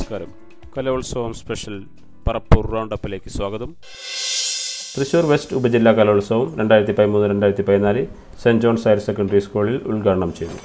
നമസ്കാരം കലോത്സവം സ്പെഷ്യൽ പറപ്പൂർ റൗണ്ടപ്പിലേക്ക് സ്വാഗതം തൃശൂർ വെസ്റ്റ് ഉപജില്ലാ കലോത്സവം രണ്ടായിരത്തി പതിമൂന്ന് രണ്ടായിരത്തി പതിനാല് സെൻറ് ജോൺസ് ഹയർ സെക്കൻഡറി സ്കൂളിൽ ഉദ്ഘാടനം ചെയ്തു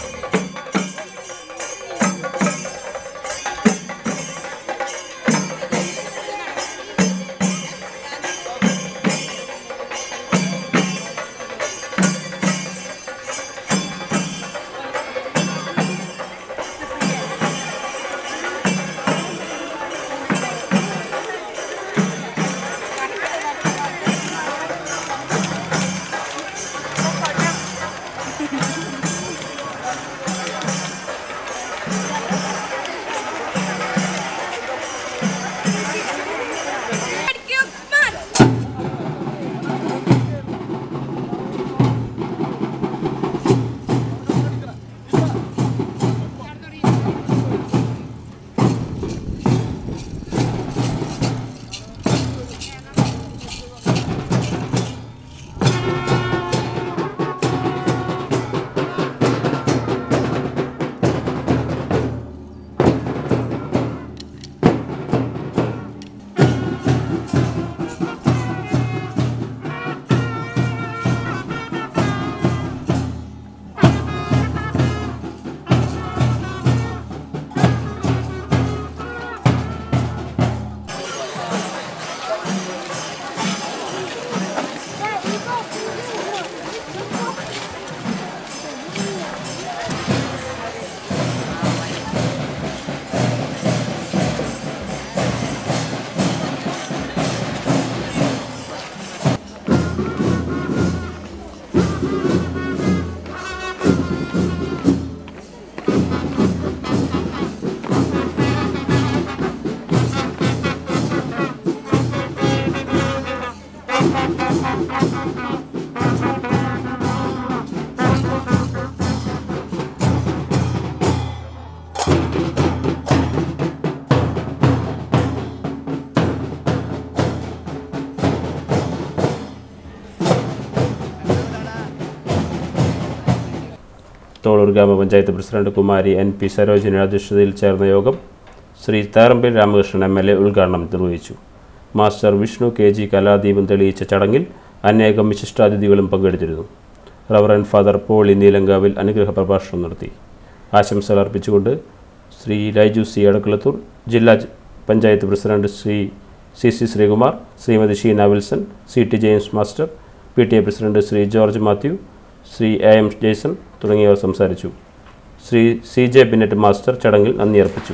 Tholur grama panchayat president Kumari N P Sarojini അധ്യക്ഷതയിൽ ചേർന്ന യോഗം Shri Tharambil Ramakrishnan M L A ഉദ്ഘാടനം നിർവഹിച്ചു മാസ്റ്റർ വിഷ്ണു കെ ജി കലാദീപം തെളിയിച്ച ചടങ്ങിൽ അനേകം വിശിഷ്ടാതിഥികളും പങ്കെടുത്തിരുന്നു റവറൻ ഫാദർ പോളി നീലങ്കാവിൽ അനുഗ്രഹ പ്രഭാഷണം നടത്തി ആശംസകൾ അർപ്പിച്ചുകൊണ്ട് ശ്രീ ലൈജു സി അടക്കുളത്തൂർ ജില്ലാ ജ- panchayat president Shri C C Sreekumar Shrimati Sheena Wilson C T James master P T A president Shri George Mathew Shri A M Jaison തുടങ്ങിയവർ സംസാരിച്ചു Shri C J Bennett master ചടങ്ങിൽ നന്ദി അർപ്പിച്ചു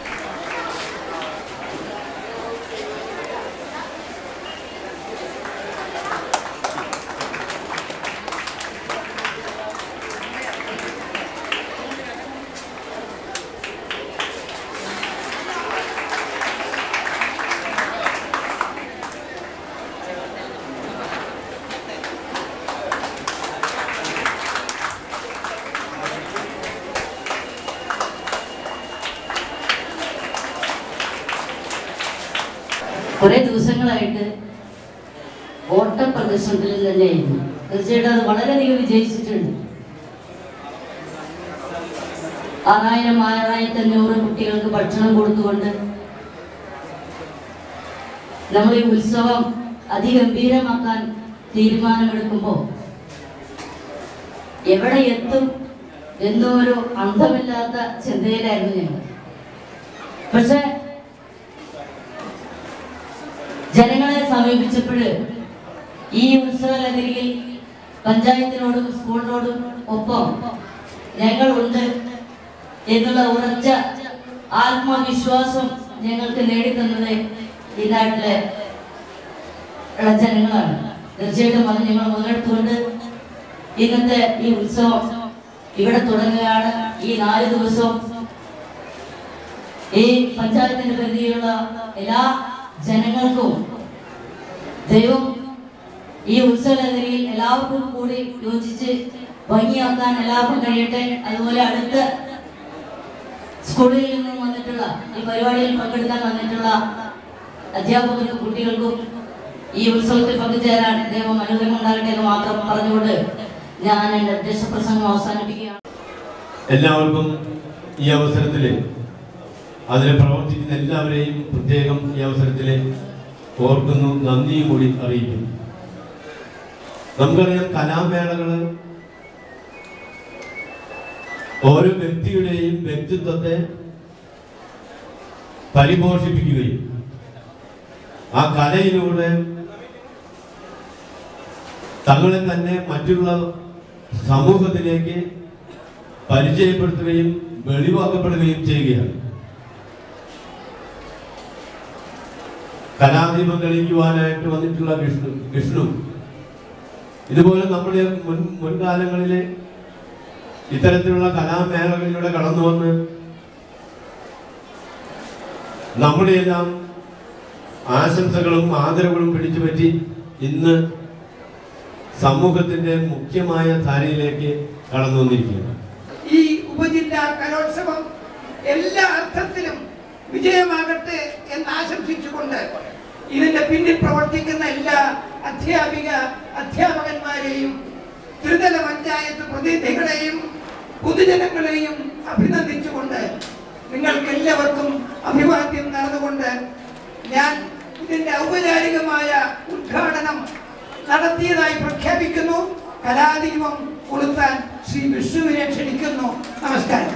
കുറെ ദിവസങ്ങളായിട്ട് ഓട്ട പ്രദർശനത്തിൽ തന്നെയായിരുന്നു തീർച്ചയായിട്ടും അത് വളരെയധികം വിജയിച്ചിട്ടുണ്ട് ആറായിരം ആറായിരത്തി അഞ്ഞൂറ് കുട്ടികൾക്ക് ഭക്ഷണം കൊടുത്തുകൊണ്ട് നമ്മൾ ഈ ഉത്സവം അതിഗംഭീരമാക്കാൻ തീരുമാനമെടുക്കുമ്പോൾ എവിടെ എത്തും എന്നൊരു അന്തമില്ലാത്ത ചിന്തയിലായിരുന്നു ഞങ്ങൾ പക്ഷെ ജനങ്ങളെ സമീപിച്ചപ്പോൾ ഈ ഉത്സവ ലഹരിയിൽ പഞ്ചായത്തിനോടും സ്കൂളിനോടും ഒപ്പം ഞങ്ങളുണ്ട് എന്നുള്ള ഉറച്ച ആത്മവിശ്വാസം ഞങ്ങൾക്ക് നേടിത്തന്നത് ഈ നാട്ടിലെ ഉള്ള ജനങ്ങളാണ് തീർച്ചയായിട്ടും അത് ഞങ്ങൾ മുതലെടുത്തുകൊണ്ട് ഇന്നത്തെ ഈ ഉത്സവം ഇവിടെ തുടങ്ങുകയാണ് ഈ നാല് ദിവസവും ഈ പഞ്ചായത്തിന്റെ പരിധിയിലുള്ള എല്ലാ ജനങ്ങൾക്കും ദൈവം ഈ ഉത്സവലഹരിയിൽ എല്ലാവർക്കും കൂടി യോജിച്ച് ഭംഗിയാക്കാൻ എല്ലാവർക്കും കഴിയട്ടെ അതുപോലെ അടുത്ത സ്കൂളിൽ നിന്നും വന്നിട്ടുള്ള ഈ പരിപാടിയിൽ പങ്കെടുക്കാൻ വന്നിട്ടുള്ള അധ്യാപകർക്കും കുട്ടികൾക്കും ഈ ഉത്സവത്തിൽ പങ്കുചേരാൻ ദൈവം അനുഗ്രഹം ഉണ്ടാകട്ടെ എന്ന് മാത്രം പറഞ്ഞുകൊണ്ട് ഞാൻ എൻ്റെ അധ്യക്ഷ പ്രസംഗം അവസാനിപ്പിക്കുകയാണ് എല്ലാവർക്കും ഈ അവസരത്തിൽ അതിൽ പ്രവർത്തിക്കുന്ന എല്ലാവരെയും പ്രത്യേകം ഈ അവസരത്തിൽ ഓർക്കുന്നു നന്ദിയും കൂടി അറിയിക്കുന്നു നമുക്കറിയാം കലാമേളകൾ ഓരോ വ്യക്തിയുടെയും വ്യക്തിത്വത്തെ പരിപോഷിപ്പിക്കുകയും ആ കലയിലൂടെ തങ്ങളെ തന്നെ മറ്റുള്ള സമൂഹത്തിലേക്ക് പരിചയപ്പെടുത്തുകയും വെളിവാക്കപ്പെടുകയും ചെയ്യുകയാണ് കലാദീപം തെളിയിക്കുവാനായിട്ട് വന്നിട്ടുള്ള വിഷ്ണു വിഷ്ണു ഇതുപോലെ നമ്മുടെ മുൻ മുൻകാലങ്ങളിലെ ഇത്തരത്തിലുള്ള കലാമേളകളിലൂടെ കടന്നു വന്ന് നമ്മുടെയെല്ലാം ആശംസകളും ആദരവുകളും പിടിച്ചു പറ്റി ഇന്ന് സമൂഹത്തിന്റെ മുഖ്യമായ ധാരയിലേക്ക് കടന്നു വന്നിരിക്കുകയാണ് ഈ ഉപജില്ലാ കലോത്സവം എല്ലാ അർത്ഥത്തിലും വിജയമാകട്ടെ എന്ന് ആശംസിച്ചുകൊണ്ട് ഇതിന്റെ പിന്നിൽ പ്രവർത്തിക്കുന്ന എല്ലാ അധ്യാപിക അധ്യാപകന്മാരെയും ത്രിതല പഞ്ചായത്ത് പ്രതിനിധികളെയും പൊതുജനങ്ങളെയും അഭിനന്ദിച്ചുകൊണ്ട് നിങ്ങൾക്ക് എല്ലാവർക്കും അഭിവാദ്യം നടന്നുകൊണ്ട് ഞാൻ ഇതിന്റെ ഔപചാരികമായ ഉദ്ഘാടനം നടത്തിയതായി പ്രഖ്യാപിക്കുന്നു കലാദീപം കൊളുത്താൻ ശ്രീ വിഷ്ണുവിനെ ക്ഷണിക്കുന്നു നമസ്കാരം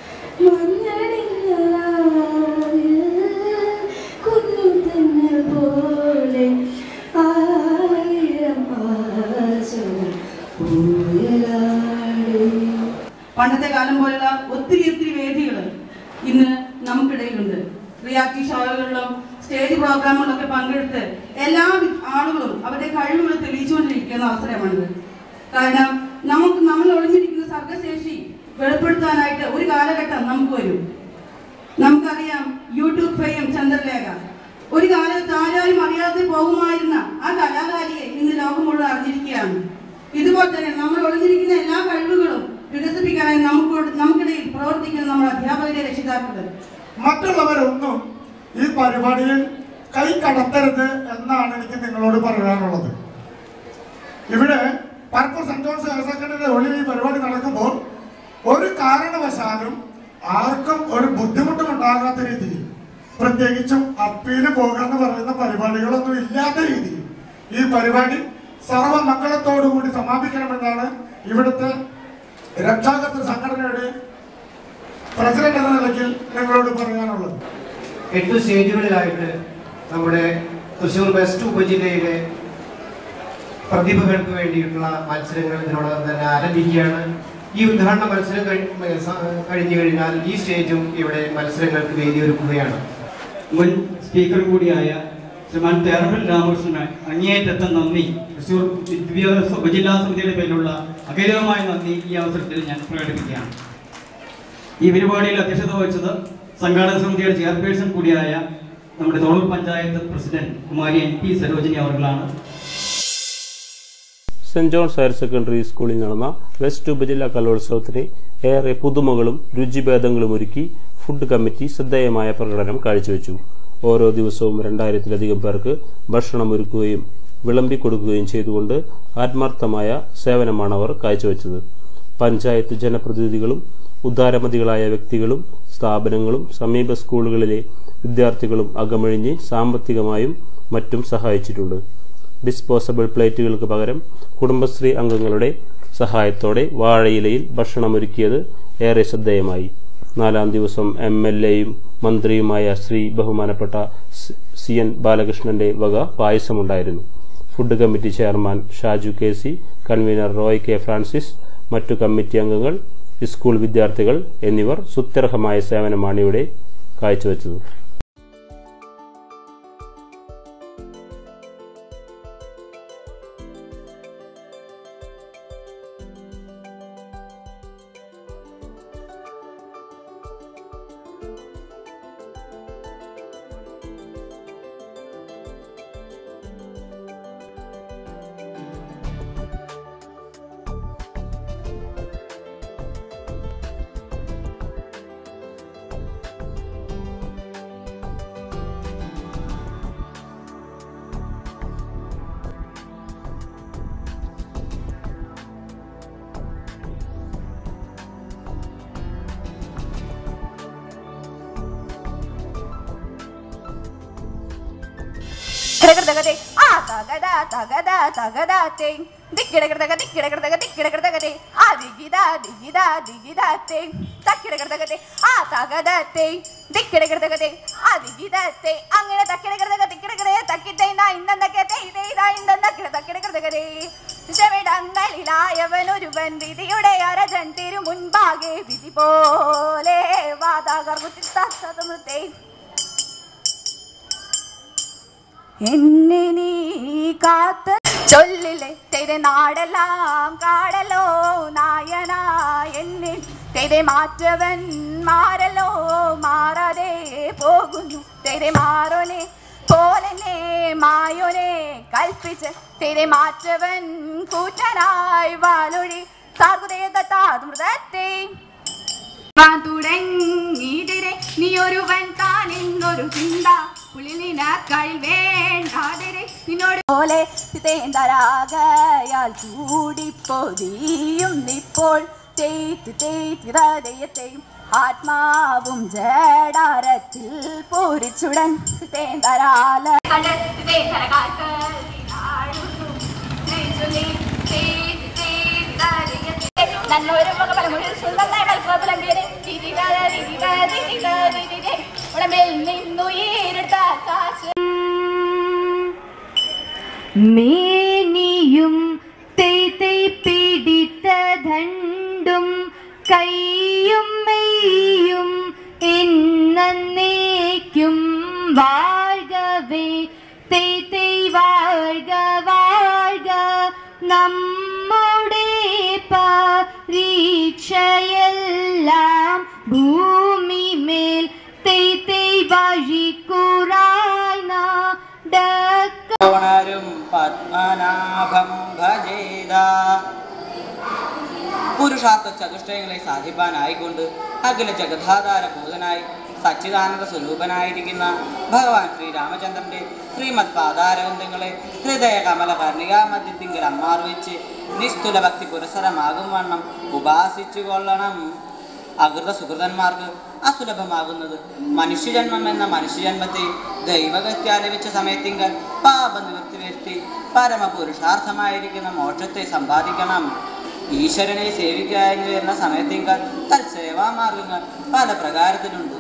പോലെ ആയിരം ആശകൾ ഊയലാടി പണ്ടത്തെ കാലം പോലുള്ള ഒത്തിരി ഒത്തിരി വേദികൾ ഇന്ന് നമുക്കിടയിലുണ്ട് റിയാലിറ്റി ഷോകളിലും സ്റ്റേജ് പ്രോഗ്രാമുകളിലൊക്കെ പങ്കെടുത്ത് എല്ലാ വി- ആളുകളും അവരുടെ കഴിവുകൾ തെളിയിച്ചുകൊണ്ടിരിക്കുന്ന അവസരമാണിത് കാരണം നമുക്ക് നമ്മൾ ഒളിഞ്ഞിരിക്കുന്ന സർഗശേഷി വെളിപ്പെടുത്താനായിട്ട് ഒരു കാലഘട്ടം നമുക്ക് വരും നമുക്കറിയാം യൂട്യൂബ് ഫെയും ചന്ദ്രലേഖ ഒരു കാലത്ത് ആരാരും അറിയാതെ പോകുമായിരുന്ന ആ കലാകാരിയെ ഇന്ന് ലോകം മുഴുവൻ അറിഞ്ഞിരിക്കുകയാണ് ഇതുപോലെ തന്നെ നമ്മൾ ഒളിഞ്ഞിരിക്കുന്ന എല്ലാ കഴിവുകളും വികസിപ്പിക്കാനായി നമുക്ക് നമുക്കിടയിൽ പ്രവർത്തിക്കുന്ന നമ്മുടെ അധ്യാപകരെ രക്ഷിതാക്കള് മറ്റുള്ളവരൊന്നും ഈ പരിപാടിയിൽ കൈ കടത്തരുത് എന്നാണ് എനിക്ക് നിങ്ങളോട് പറയാനുള്ളത് ഇവിടെ പർപ്പൂർ സെന്റ് ജോൺസ് ഹയർ സെക്കൻഡറിയുടെ ഉള്ളിൽ ഈ പരിപാടി നടക്കുമ്പോൾ ഒരു കാരണവശാലും ആർക്കും ഒരു ബുദ്ധിമുട്ടും ഉണ്ടാകാത്ത രീതിയിൽ പ്രത്യേകിച്ചും അപ്പീല് പോകുക എന്ന് പറയുന്ന പരിപാടികളൊന്നും ഇല്ലാത്ത രീതിയിൽ ഈ പരിപാടി സർവമംഗളത്തോടുകൂടി സമാപിക്കണമെന്നാണ് ഇവിടുത്തെ രക്ഷാകർത്തൃ സംഘടനയുടെ പ്രസിഡന്റ് എന്ന നിലയ്ക്ക് നിങ്ങളോട് പറയാനുള്ളത് എട്ട് സ്റ്റേജുകളിലായിട്ട് നമ്മുടെ തൃശ്ശൂർ വെസ്റ്റ് ഉപജില്ലയിലെ പ്രതിഭകൾക്ക് വേണ്ടിയിട്ടുള്ള മത്സരങ്ങൾ ഇതിനോടകം തന്നെ ആരംഭിക്കുകയാണ് ഈ ഉദ്ഘാടന മത്സരം കഴി- സ- കഴിഞ്ഞു കഴിഞ്ഞാൽ ഈ സ്റ്റേജും ഇവിടെ മത്സരങ്ങൾക്ക് വേദിയൊരുക്കുകയാണ് മുൻ സ്പീക്കർ കൂടിയായ ശ്രീമാൻ തേറമ്പൽ രാമകൃഷ്ണന് അങ്ങേയറ്റത്തെ നന്ദി തൃശൂർ വിദ്യാഭ്യാസ ഉപജില്ലാ സമിതിയുടെ പേരിലുള്ള അഗൈരവമായ നന്ദി ഈ അവസരത്തിൽ ഞാൻ പ്രകടിപ്പിക്കുകയാണ് ഈ പരിപാടിയിൽ അധ്യക്ഷത വഹിച്ചത് സംഘാടക സമിതിയുടെ ചെയർപേഴ്സൺ കൂടിയായ നമ്മുടെ Tholur panchayat president Kumari N P Sarojini അവർകളാണ് സെന്റ് ജോൺസ് ഹയർ സെക്കൻഡറി സ്കൂളിൽ നടന്ന വെസ്റ്റ് ഉപജില്ലാ കലോത്സവത്തിന് ഏറെ പുതുമകളും രുചിഭേദങ്ങളും ഒരുക്കി ഫുഡ് കമ്മിറ്റി ശ്രദ്ധേയമായ പ്രകടനം കാഴ്ചവെച്ചു ഓരോ ദിവസവും രണ്ടായിരത്തിലധികം പേർക്ക് ഭക്ഷണം ഒരുക്കുകയും വിളമ്പിക്കൊടുക്കുകയും ചെയ്തുകൊണ്ട് ആത്മാർത്ഥമായ സേവനമാണ് അവർ കാഴ്ചവെച്ചത് പഞ്ചായത്ത് ജനപ്രതിനിധികളും ഉദാരമതികളായ വ്യക്തികളും സ്ഥാപനങ്ങളും സമീപ സ്കൂളുകളിലെ വിദ്യാർത്ഥികളും അകമഴിഞ്ഞ് സാമ്പത്തികമായും മറ്റും സഹായിച്ചിട്ടുണ്ട് ഡിസ്പോസബിൾ പ്ലേറ്റുകൾക്ക് പകരം കുടുംബശ്രീ അംഗങ്ങളുടെ സഹായത്തോടെ വാഴയിലയിൽ ഭക്ഷണമൊരുക്കിയത് ഏറെ ശ്രദ്ധേയമായി നാലാം ദിവസം എം എൽ എയും മന്ത്രിയുമായ ശ്രീ ബഹുമാനപ്പെട്ട സി- സി എൻ ബാലകൃഷ്ണന്റെ വക പായസമുണ്ടായിരുന്നു food committee chairman Shaju K C convener Roy K Francis മറ്റു കമ്മിറ്റി അംഗങ്ങൾ സ്കൂൾ വിദ്യാർത്ഥികൾ എന്നിവർ സുത്യർഹമായ സേവനമാണ് ഇവിടെ കാഴ്ചവെച്ചത് തകതേ ആ തകത തകത തകതാത്തേ ദിക്കിടകിടതക ദിക്കിടകിടതക ദിക്കിടകിടതകതേ ആ ദിഗിത ദിഗിത ദിഗിതാത്തേ തക്കിടകിടതകതേ ആ തകതത്തേ ദിക്കിടകിടതകതേ ആ ദിഗിതത്തേ അങ്ങനെ തക്കിടകിടതക ദിക്കിടകിടേ തക്കിത്തേ നാ ഇന്നൊക്കെ തേ ഇതേ ഇതാ ഇന്നൊക്കെ തക്കിടകിടതകതേ ശമിടങ്ങളിലായവനൊരുവൻ വിധിയുടെ അരജൻ തിരു മുൻപാകെ വിധി പോലെ വാതാകർമുത്തേ എന്നെ നീ കാത്ത് ചൊല്ലിലെ തെരെ നാടെല്ലാം കാടലോ നായന എന്നെ തെരെ മാറ്റവൻ മാറലോ മാറാതെ പോകുന്നു തെരെ മാറോനെ പോലനെ മായോനെ കൽപ്പിച്ച് തെരെ മാറ്റവൻ കൂറ്റനായി വാലൊഴി താർകുതേതത്താതുമൃതത്തെ തുടങ്ങിതിരെ നീ ഒരുവൻ താൻ എന്നൊരു ചിന്ത ഉള്ളിലിന കഴിൽ വേണ്ടാതിരെ നിന്നോട് പോലെ തേന്തരാകയാൽ കൂടിപ്പൊതിയും ഇപ്പോൾ തേയ്ത്ത് തേയ്ത്ത് ഹൃദയത്തെയും ആത്മാവും ജഡാരത്തിൽ പൂരിച്ചുടൻ തേന്തരാല നല്ലൊരു പലമുறை സുന്ദരമായ കൽപ്പലമ്പിയരെ ഉടമേൽ നിന്നുയരെടുത്ത കാശ് മേനിയും തെയ് തെയ് പിടിത്ത ദണ്ടും കൈയും മെയ്യും എന്നേക്കും വാഴ്കവേ തെയ് തെയ് വാഴ്ക വാഴ്ക നമ്മുടെ പരീക്ഷയെല്ലാം ഭൂമി മേൽ തെയ് തെയ് വഴിക്കുറായി നടക്ക ണരും പത്മനാഭം ഭജേത പുരുഷാർത്ഥ ചതുഷ്ടയങ്ങളെ സാധിപ്പാനായിക്കൊണ്ട് അഖില ജഗധാധാര ഭൂതനായി സച്ചിദാനന്ദ സ്വരൂപനായിരിക്കുന്ന ഭഗവാൻ ശ്രീരാമചന്ദ്രന്റെ ശ്രീമദ് പാതാരബന്ധങ്ങളെ ഹൃദയ കമല കർണികാ മധ്യത്തിങ്കൽ അമ്മാർവിച്ച് നിസ്തുല ഭക്തി പുരസരമാകും വണ്ണം ഉപാസിച്ചു കൊള്ളണം അകൃത സുഹൃതന്മാർക്ക് അസുലഭമാകുന്നത് മനുഷ്യജന്മം എന്ന മനുഷ്യജന്മത്തെ ദൈവഗത്യാ ലഭിച്ച സമയത്തിങ്കൽ പാപനിവൃത്തി വരുത്തി പരമപുരുഷാർത്ഥമായിരിക്കുന്ന മോക്ഷത്തെ സമ്പാദിക്കണം ഈശ്വരനെ സേവിക്കുക എന്ന് വരുന്ന സമയത്തിങ്കൽ തൽസേവാ മാർഗങ്ങൾ പല പ്രകാരത്തിലുണ്ട്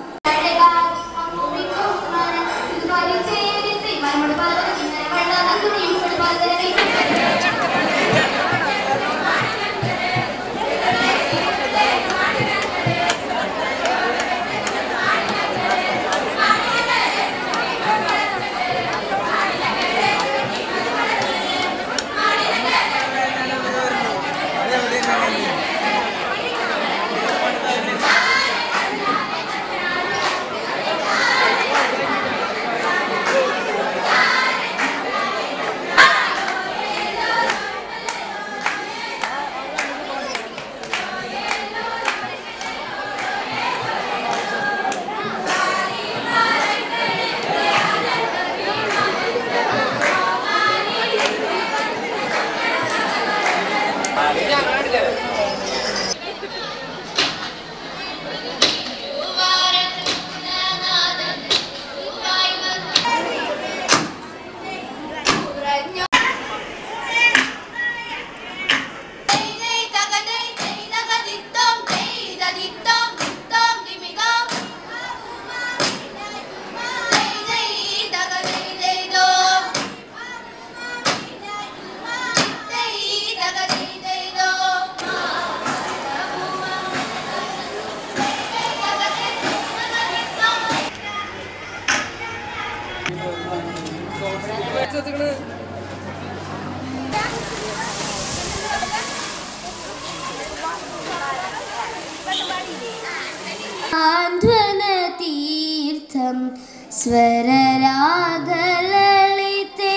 ആന്ധ്വന തീർത്ഥം സ്വരരാഗലളിതേ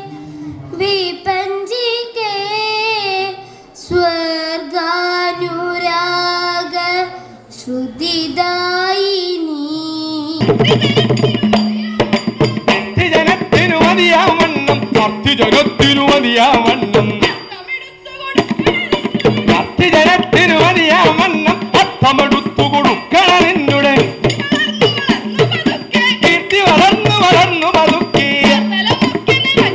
വിപഞ്ചികേ സ്വർഗാനുരാഗ ശ്രുതിദായിനി ജനത്തിനു മതിയാവണ്ണം ഭക്തിജനത്തിനു മതിയാവണ്ണം ഭക്തിജനത്തിനു മതിയാവണ്ണം അർത്ഥമെടുത്തു കൊടുക്കണം എന്നുടെ കീർത്തി വളർന്നു വളർന്നു പതുക്കി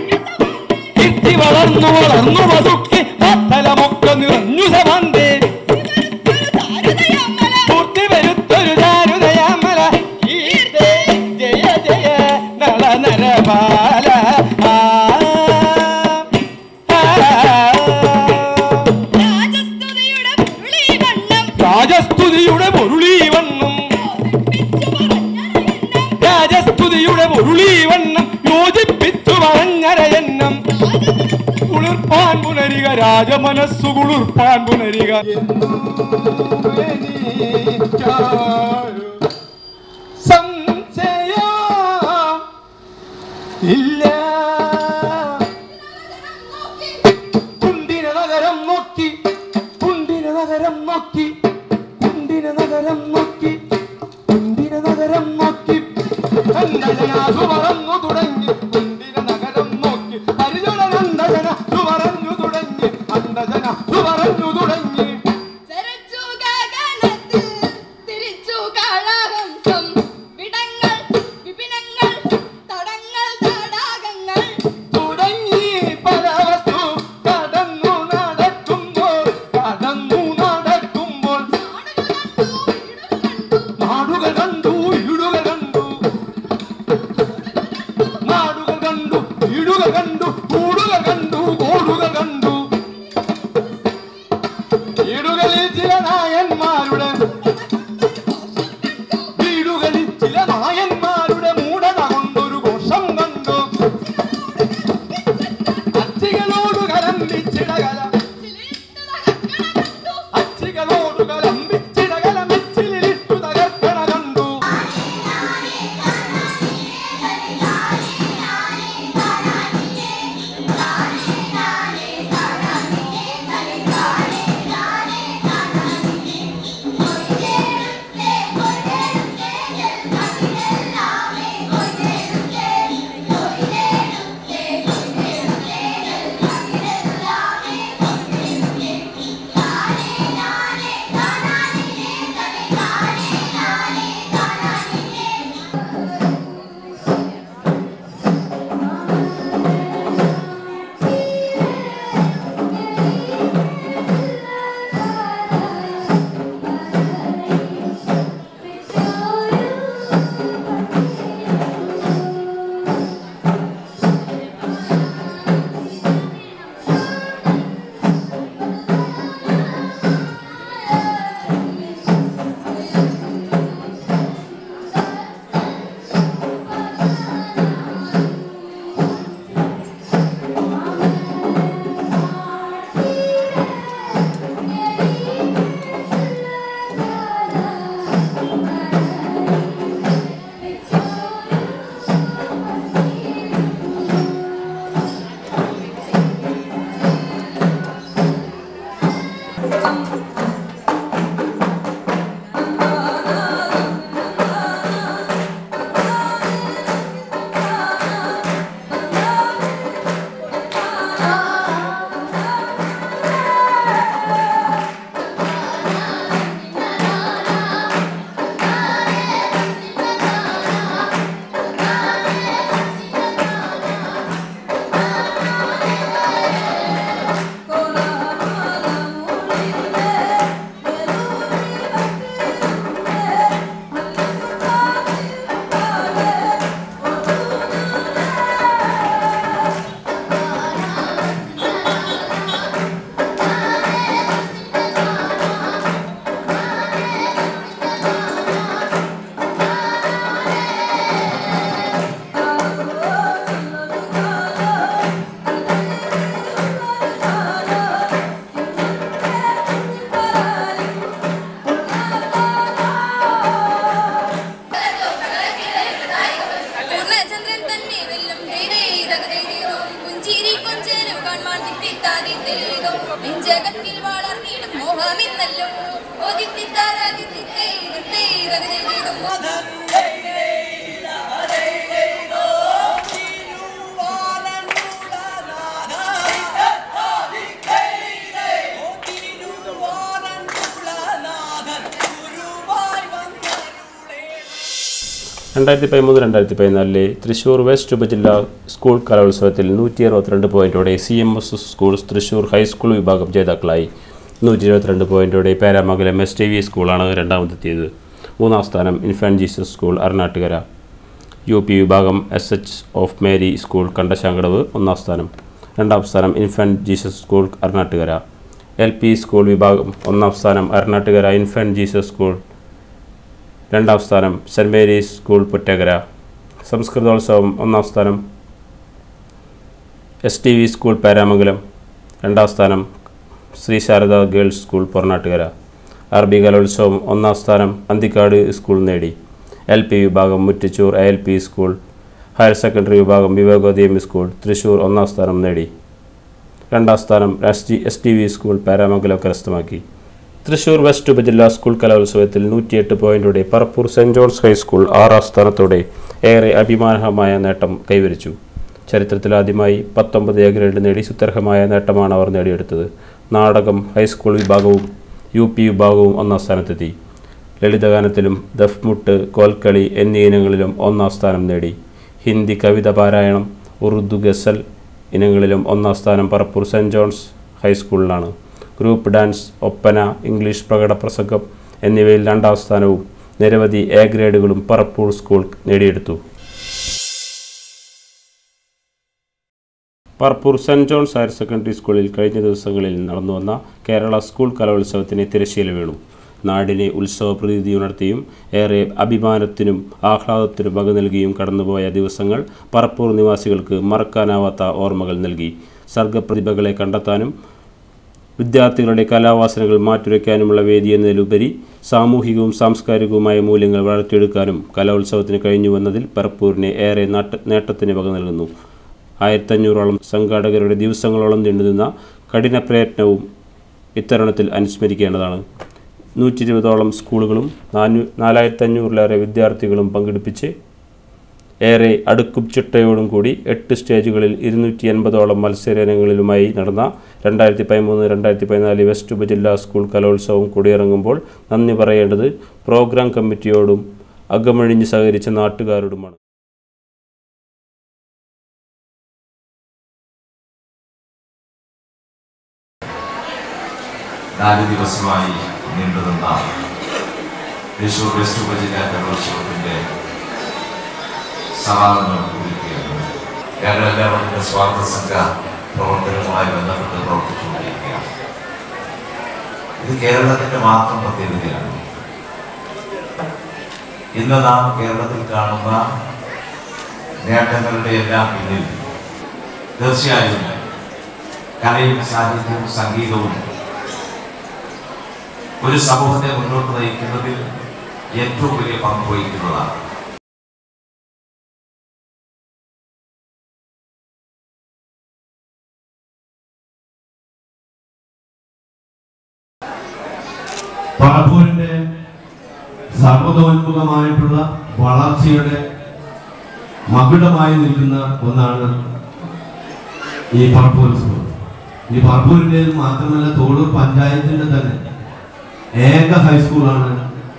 രാജസ്തുതിയുടെ പൊരുളീ വണ്ണം രാജസ്തുതിയുടെ പൊരുളീ വണ്ണം യോജിപ്പിച്ചു പറഞ്ഞരയന്നം കുളിർപ്പാൻ പുനരിക രാജമനസ്സു കുളിർപ്പാൻ പുനരിക സംശയ ഇല്ല കുണ്ടിന നഗരം നോക്കി കുണ്ടിന നഗരം നോക്കി കുണ്ടിന നഗരം നോക്കി കുണ്ടിന നഗരം നോക്കി അന്തജനാസു പറന്നു തുടങ്ങി കുണ്ടിന നഗരം നോക്കി പരിചുടനന്തജന സുപറഞ്ഞു തുടങ്ങി അന്തജന സുപറഞ്ഞു തുടങ്ങി ചരച്ചു ഗഗനത്തിൽ തിരിച്ചു കാളഹംസം വിടങ്ങൾ വിപിനങ്ങൾ തടങ്ങൾ തടാകങ്ങൾ തുടങ്ങി പല വസ്തു കടന്നു നടക്കുമ്പോൾ കടന്നു നടക്കുമ്പോൾ നാടുകൾ കണ്ടു വീടുകൾ കണ്ടു നാടുകൾ കണ്ടു വീടുകൾ കണ്ടു കൂടുകൾ കണ്ടു കോടുകൾ കണ്ടു വീടുകളിൽ ചില നായന്മാരുടെ വീടുകളിൽ ചില നായന്മാരുടെ മൂടത കൊണ്ടൊരു ഘോഷം കണ്ടു അച്ചികളോട് കലമ്പിച്ചിടകല അച്ചികളോട് കലമ്പിച്ചിടകല മെച്ചിലിട്ടു തകർക്കണ കണ്ടു പൂർണ്ണചന്ദ്രൻ തന്നെ വെല്ലും പുഞ്ചിരി കൊഞ്ചേരു കാൺമാൻ തിത്തിത്താതിത്തേതോ നെഞ്ചകത്തിൽ വളർന്നിടും മോഹമെന്നല്ലോ രണ്ടായിരത്തി പതിമൂന്ന് രണ്ടായിരത്തി പതിനാലിലെ തൃശ്ശൂർ വെസ്റ്റ് ഉപജില്ലാ സ്കൂൾ കലോത്സവത്തിൽ നൂറ്റി അറുപത്തിരണ്ട് പോയിന്റോടെ C M S Thrissur Thrissur high school വിഭാഗം ജേതാക്കളായി നൂറ്റി ഇരുപത്തിരണ്ട് പോയിന്റോടെ പേരാമംഗലം എസ് ടി വി സ്കൂളാണ് രണ്ടാമതെത്തിയത് മൂന്നാം സ്ഥാനം infant Jesus school Arunattukara U P വിഭാഗം S H of Mary school Kandassankadavu ഒന്നാം സ്ഥാനം രണ്ടാം സ്ഥാനം infant Jesus school Arunattukara L P school വിഭാഗം ഒന്നാം സ്ഥാനം അരണാട്ടുകര ഇൻഫൻറ്റ് ജീസസ് സ്കൂൾ രണ്ടാം സ്ഥാനം സെൻറ് മേരീസ് സ്കൂൾ പുറ്റകര സംസ്കൃതോത്സവം ഒന്നാം സ്ഥാനം S T V school Peramangalam രണ്ടാം സ്ഥാനം ശ്രീ ശാരദ ഗേൾസ് സ്കൂൾ പൊറനാട്ടുകര അറബി കലോത്സവം ഒന്നാം സ്ഥാനം അന്തിക്കാട് സ്കൂൾ നേടി എൽ പി വിഭാഗം Muttichur A L P school higher secondary വിഭാഗം വിവേകോദയം സ്കൂൾ തൃശ്ശൂർ ഒന്നാം സ്ഥാനം നേടി രണ്ടാം സ്ഥാനം S T S T V school Paramangalam കരസ്ഥമാക്കി തൃശൂർ വെസ്റ്റ് ഉപജില്ലാ സ്കൂൾ കലോത്സവത്തിൽ നൂറ്റിയെട്ട് പോയിന്റോടെ പറപ്പൂർ സെൻറ് ജോൺസ് ഹൈസ്കൂൾ ആറാം സ്ഥാനത്തോടെ ഏറെ അഭിമാനമായ നേട്ടം കൈവരിച്ചു ചരിത്രത്തിലാദ്യമായി പത്തൊമ്പത് എ ഗ്രേഡ് നേടി സുത്യർഹമായ നേട്ടമാണ് അവർ നേടിയെടുത്തത് നാടകം ഹൈസ്കൂൾ വിഭാഗവും യു പി വിഭാഗവും ഒന്നാം സ്ഥാനത്തെത്തി ലളിതഗാനത്തിലും ദഫ്മുട്ട് കോൽക്കളി എന്നീ ഇനങ്ങളിലും ഒന്നാം സ്ഥാനം നേടി ഹിന്ദി കവിത പാരായണം ഉറുദു ഗസൽ ഇനങ്ങളിലും ഒന്നാം സ്ഥാനം പറപ്പൂർ സെൻറ് ജോൺസ് ഹൈസ്കൂളിലാണ് ഗ്രൂപ്പ് ഡാൻസ് ഒപ്പന ഇംഗ്ലീഷ് പ്രകട പ്രസംഗം എന്നിവയിൽ രണ്ടാം സ്ഥാനവും നിരവധി എ ഗ്രേഡുകളും പറപ്പൂർ സ്കൂൾ നേടിയെടുത്തു Parappur Saint John's higher secondary സ്കൂളിൽ കഴിഞ്ഞ ദിവസങ്ങളിൽ നടന്നു വന്ന കേരള സ്കൂൾ കലോത്സവത്തിന് തിരശ്ശീല വീണു നാടിനെ ഉത്സവ പ്രതീതി ഉണർത്തിയും ഏറെ അഭിമാനത്തിനും ആഹ്ലാദത്തിനും വക നൽകിയും കടന്നുപോയ ദിവസങ്ങൾ പറപ്പൂർ നിവാസികൾക്ക് മറക്കാനാവാത്ത ഓർമ്മകൾ നൽകി സർഗപ്രതിഭകളെ കണ്ടെത്താനും വിദ്യാർത്ഥികളുടെ കലാവാസനകൾ മാറ്റുരയ്ക്കാനുമുള്ള വേദി എന്നതിലുപരി സാമൂഹികവും സാംസ്കാരികവുമായ മൂല്യങ്ങൾ വളർത്തിയെടുക്കാനും കലോത്സവത്തിന് കഴിഞ്ഞുവന്നതിൽ പറപ്പൂരിനെ ഏറെ നാട്ട നേട്ടത്തിന് വക നൽകുന്നു ആയിരത്തഞ്ഞൂറോളം സംഘാടകരുടെ ദിവസങ്ങളോളം നീണ്ടുനിന്ന കഠിന പ്രയത്നവും ഇത്തരുണത്തിൽ അനുസ്മരിക്കേണ്ടതാണ് നൂറ്റി ഇരുപതോളം സ്കൂളുകളും നാനൂ നാലായിരത്തഞ്ഞൂറിലേറെ വിദ്യാർത്ഥികളും പങ്കെടുപ്പിച്ച് ഏറെ അടുക്കും ചിട്ടയോടും കൂടി എട്ട് സ്റ്റേജുകളിൽ ഇരുന്നൂറ്റി എൺപതോളം മത്സരയിനങ്ങളിലുമായി നടന്ന രണ്ടായിരത്തി പതിമൂന്ന് രണ്ടായിരത്തി പതിനാല് വെസ്റ്റ് ഉപജില്ലാ സ്കൂൾ കലോത്സവം കൊടിയിറങ്ങുമ്പോൾ നന്ദി പറയേണ്ടത് പ്രോഗ്രാം കമ്മിറ്റിയോടും അകമഴിഞ്ഞ് സഹകരിച്ച നാട്ടുകാരോടുമാണ് നാല് ദിവസമായി നീണ്ടുനിന്ന തൃശൂർ വെസ്റ്റ് ഉപജില്ലാ കലോത്സവത്തിന്റെ സമാപനം കുറിക്കുകയാണ് ഞങ്ങളെല്ലാം അതിന്റെ സ്വാഗത സംഘ പ്രവർത്തനവുമായി ബന്ധപ്പെട്ട് പ്രവർത്തിച്ചുകൊണ്ടിരിക്കുകയാണ് ഇത് കേരളത്തിന്റെ മാത്രം പ്രത്യേകതയാണ് ഇന്ന് നാം കേരളത്തിൽ കാണുന്ന നേട്ടങ്ങളുടെ എല്ലാം പിന്നിൽ തീർച്ചയായും കലയും സാഹിത്യവും സംഗീതവും ഒരു സമൂഹത്തെ മുന്നോട്ട് നയിക്കുന്നതിൽ ഏറ്റവും വലിയ പങ്ക് വഹിക്കുന്നതാണ് പറപ്പൂരിന്റെ സർവതോന്മുഖമായിട്ടുള്ള വളർച്ചയുടെ മകുടമായി നിൽക്കുന്ന ഒന്നാണ് ഈ പറപ്പൂർ സ്കൂൾ ഈ പറപ്പൂരിൻ്റെ മാത്രമല്ല തോടൂർ പഞ്ചായത്തിന്റെ തന്നെ ഏക ഹൈസ്കൂളാണ്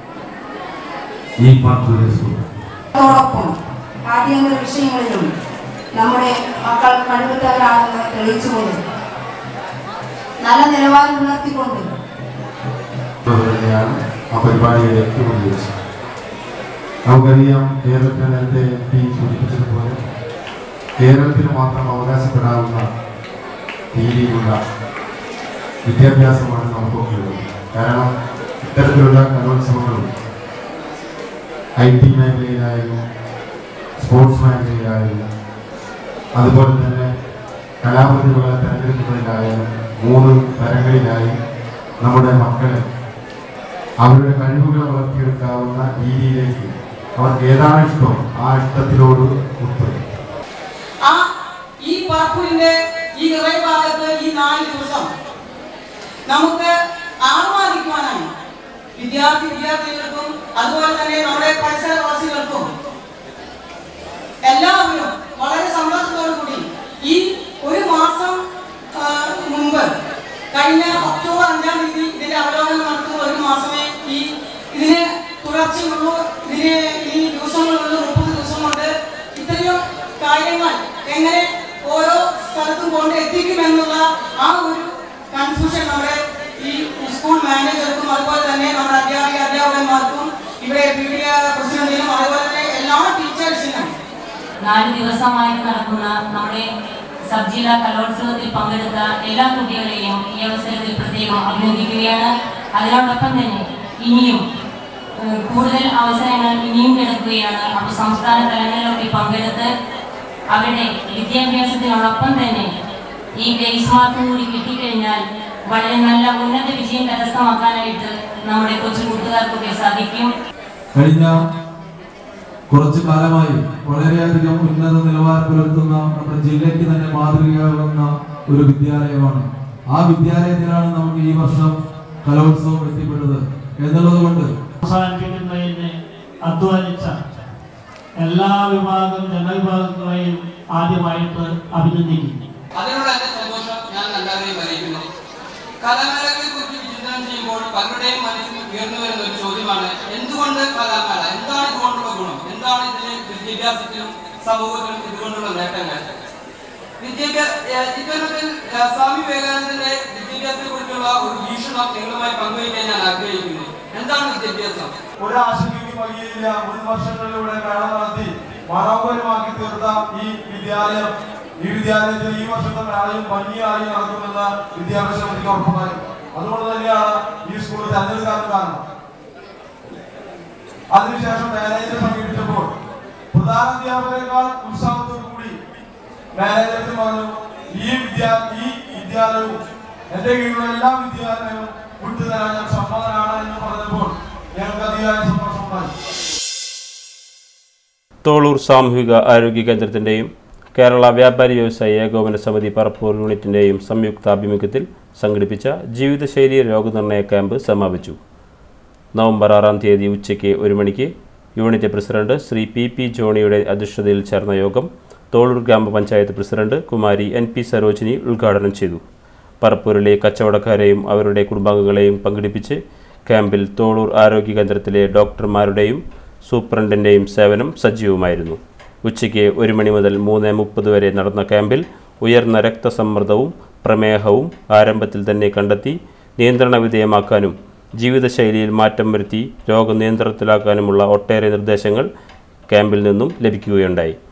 ഈ പറപ്പൂർ സ്കൂൾ അതോടൊപ്പം പാഠ്യേതര വിഷയങ്ങളിലും നമ്മുടെ മക്കൾ കഴിവുറ്റവരാണെന്ന് തെളിയിച്ചുകൊണ്ട് നല്ല നിലവാരം പുലർത്തിക്കൊണ്ട് തന്നെയാണ് ആ പരിപാടിയിലേക്ക് ഉപയോഗിച്ചത് നമുക്കറിയാം കേരളത്തിൽ നേരത്തെ എം പി സൂചിപ്പിച്ചതുപോലെ കേരളത്തിന് മാത്രം അവകാശപ്പെടാവുന്ന രീതിയിലുള്ള വിദ്യാഭ്യാസമാണ് നമുക്കുള്ളത് കാരണം ഇത്തരത്തിലുള്ള കലോത്സവങ്ങളും ഐ ടി മേഖലയിലായാലും സ്പോർട്സ് മേഖലയിലായാലും അതുപോലെ തന്നെ കലാപ്രതിഭകളെ തെരഞ്ഞെടുക്കുന്നതിലായാലും മൂന്ന് തരങ്ങളിലായി നമ്മുടെ മക്കളെ അവരുടെ കഴിവുകൾ വളർത്തിയെടുക്കാവുന്ന രീതിയിലേക്ക് അവർക്ക് ഏതാണ് ഇഷ്ടം ആ ഇഷ്ടത്തിലോട് ഉൾപ്പെടും ആ ഈ പറപ്പൂരിന്റെ ഈ ഹൃദയഭാഗത്ത് ഈ നാല് ദിവസം നമുക്ക് ആഹ്ലാദിക്കുവാനായി വിദ്യാർത്ഥി വിദ്യാർത്ഥികൾക്കും അതുപോലെ തന്നെ നമ്മുടെ പരിസരവാസികൾക്കും എല്ലാവരും വളരെ സന്തോഷത്തോടു കൂടി ഈ ഒരു മാസം ആ, മുമ്പ് കഴിഞ്ഞ ഒക്ടോബർ അഞ്ചാം തീയതി ഇതിന്റെ അവലോകനം നടത്തുന്ന ഒരു മാസമേ ഈ ഇതിന് തുടർച്ചയുള്ളൂ ഇതിന് ഈ ദിവസങ്ങളുള്ളൂ മുപ്പത് ദിവസം കൊണ്ട് ഇത്രയും കാര്യങ്ങൾ എങ്ങനെ ഓരോ സ്ഥലത്തും കൊണ്ട് എത്തിക്കുമെന്നുള്ള ആ ഒരു കൺഫ്യൂഷൻ നമ്മുടെ ഈ സ്കൂൾ മാനേജർക്കും അതുപോലെ തന്നെ നമ്മുടെ അധ്യാപിക അധ്യാപകന്മാർക്കും ഇവിടെ പി ഡി പ്രസിഡന്റിനും അതുപോലെ തന്നെ എല്ലാ ടീച്ചേഴ്സിനും നാല് ദിവസമായി നടക്കുന്ന നമ്മുടെ സബ് ജില്ലാ കലോത്സവത്തിൽ പങ്കെടുത്ത എല്ലാ കുട്ടികളെയും ഈ അവസരത്തിൽ പ്രത്യേകം അഭിനന്ദിക്കുകയാണ് അതിനോടൊപ്പം തന്നെ ഇനിയും ഏഹ്, കൂടുതൽ അവസരങ്ങൾ ഇനിയും കിടക്കുകയാണ് അപ്പോൾ സംസ്ഥാന തലങ്ങളിലൊക്കെ പങ്കെടുത്ത് അവരുടെ വിദ്യാഭ്യാസത്തിനോടൊപ്പം തന്നെ ഈ ഗ്രേസ് മാർക്കും കൂടി കിട്ടിക്കഴിഞ്ഞാൽ വളരെ നല്ല ഉന്നത വിജയം കരസ്ഥമാക്കാനായിട്ട് നമ്മുടെ കൊച്ചു കൂട്ടുകാർക്കൊക്കെ സാധിക്കും കഴിഞ്ഞ കുറച്ചു കാലമായി വളരെയധികം ഉന്നത നിലവാരം പുലർത്തുന്ന നമ്മുടെ ജില്ലയ്ക്ക് തന്നെ മാതൃകയാകുന്ന ഒരു വിദ്യാലയമാണ് ആ വിദ്യാലയത്തിലാണ് നമുക്ക് ഈ വർഷം കലോത്സവം എത്തിപ്പെട്ടത് എന്നുള്ളത് കൊണ്ട് അവസാനിപ്പിക്കുന്നതിന് അധ്വാനിച്ച എല്ലാ വിഭാഗം ജനവിഭാഗങ്ങളെയും ആദ്യമായിട്ട് അഭിനന്ദിക്കുന്നു അതിനുള്ള എന്റെ സന്തോഷം ഞാൻ എല്ലാവരെയും അറിയിക്കുന്നു കലാമേളകളെ കുറിച്ച് വിചിന്തനം ചെയ്യുമ്പോൾ പലരുടെയും മനസ്സിൽ ഉയർന്നു വരുന്ന ഒരു ചോദ്യമാണ് എന്തുകൊണ്ട് കലാമേള എന്താണ് ഇതുകൊണ്ടുള്ള ഗുണം എന്താണ് ഇതിന് വിദ്യാഭ്യാസത്തിലും സമൂഹത്തിലും ഇതുകൊണ്ടുള്ള നേട്ടങ്ങൾ വിദ്യാഭ്യാസ ഇത്തരത്തിൽ ഏഹ്, സ്വാമി വിവേകാനന്ദന്റെ വിദ്യാഭ്യാസത്തെ കുറിച്ചുള്ള ഒരു വീക്ഷണം നിങ്ങളുമായി പങ്കുവയ്ക്കാൻ ഞാൻ ആഗ്രഹിക്കുന്നു എന്താണ് വിദ്യാഭ്യാസം ഒരാശങ്കയ്ക്ക് വഴിയില്ല മുൻ വർഷങ്ങളിലൂടെ മേള നടത്തി മനോഹരമാക്കി തീർത്ത ഈ വിദ്യാലയം ഈ വിദ്യാലയത്തിൽ ഈ വർഷത്തെ മേളയും ഭംഗിയായി നടക്കുമെന്ന് വിദ്യാഭ്യാസ സമിതിക്ക് ഉറപ്പുണ്ടായി അതുകൊണ്ട് തന്നെയാണ് ഈ സ്കൂൾ തെരഞ്ഞെടുക്കാൻ കാരണം അതിനുശേഷം മാനേജർ സമീപിച്ചപ്പോൾ പ്രധാന അധ്യാപകരെക്കാൾ ഉത്സാഹത്തോടു കൂടി മാനേജർക്ക് പറഞ്ഞു ഈ വിദ്യാ ഈ വിദ്യാലയവും എന്റെ കീഴിലുള്ള എല്ലാ വിദ്യാലയവും വിട്ടുതരാൻ ഞാൻ സമ്മതനാണ് എന്ന് പറഞ്ഞപ്പോൾ ഞങ്ങൾക്ക് അതിയായ സന്തോഷമുണ്ടായി തോളൂർ സാമൂഹിക ആരോഗ്യ കേന്ദ്രത്തിൻ്റെയും കേരള വ്യാപാരി വ്യവസായ ഏകോപന സമിതി പറപ്പൂർ യൂണിറ്റിൻ്റെയും സംയുക്താഭിമുഖ്യത്തിൽ സംഘടിപ്പിച്ച ജീവിതശൈലി രോഗനിർണയ ക്യാമ്പ് സമാപിച്ചു നവംബർ ആറാം തീയതി ഉച്ചയ്ക്ക് ഒരു മണിക്ക് unit president Shri P P ജോണിയുടെ അധ്യക്ഷതയിൽ ചേർന്ന യോഗം Tholur grama panchayat president Kumari N P Sarojini ഉദ്ഘാടനം ചെയ്തു പറപ്പൂരിലെ കച്ചവടക്കാരെയും അവരുടെ കുടുംബാംഗങ്ങളെയും പങ്കെടുപ്പിച്ച് ക്യാമ്പിൽ തോളൂർ ആരോഗ്യ കേന്ദ്രത്തിലെ ഡോക്ടർമാരുടെയും സൂപ്രണ്ടിൻ്റെയും സേവനം സജീവമായിരുന്നു ഉച്ചയ്ക്ക് ഒരു മണി മുതൽ മൂന്ന് മുപ്പത് വരെ നടന്ന ക്യാമ്പിൽ ഉയർന്ന രക്തസമ്മർദ്ദവും പ്രമേഹവും ആരംഭത്തിൽ തന്നെ കണ്ടെത്തി നിയന്ത്രണ വിധേയമാക്കാനും ജീവിതശൈലിയിൽ മാറ്റം വരുത്തി രോഗം നിയന്ത്രണത്തിലാക്കാനുമുള്ള ഒട്ടേറെ നിർദ്ദേശങ്ങൾ ക്യാമ്പിൽ നിന്നും ലഭിക്കുകയുണ്ടായി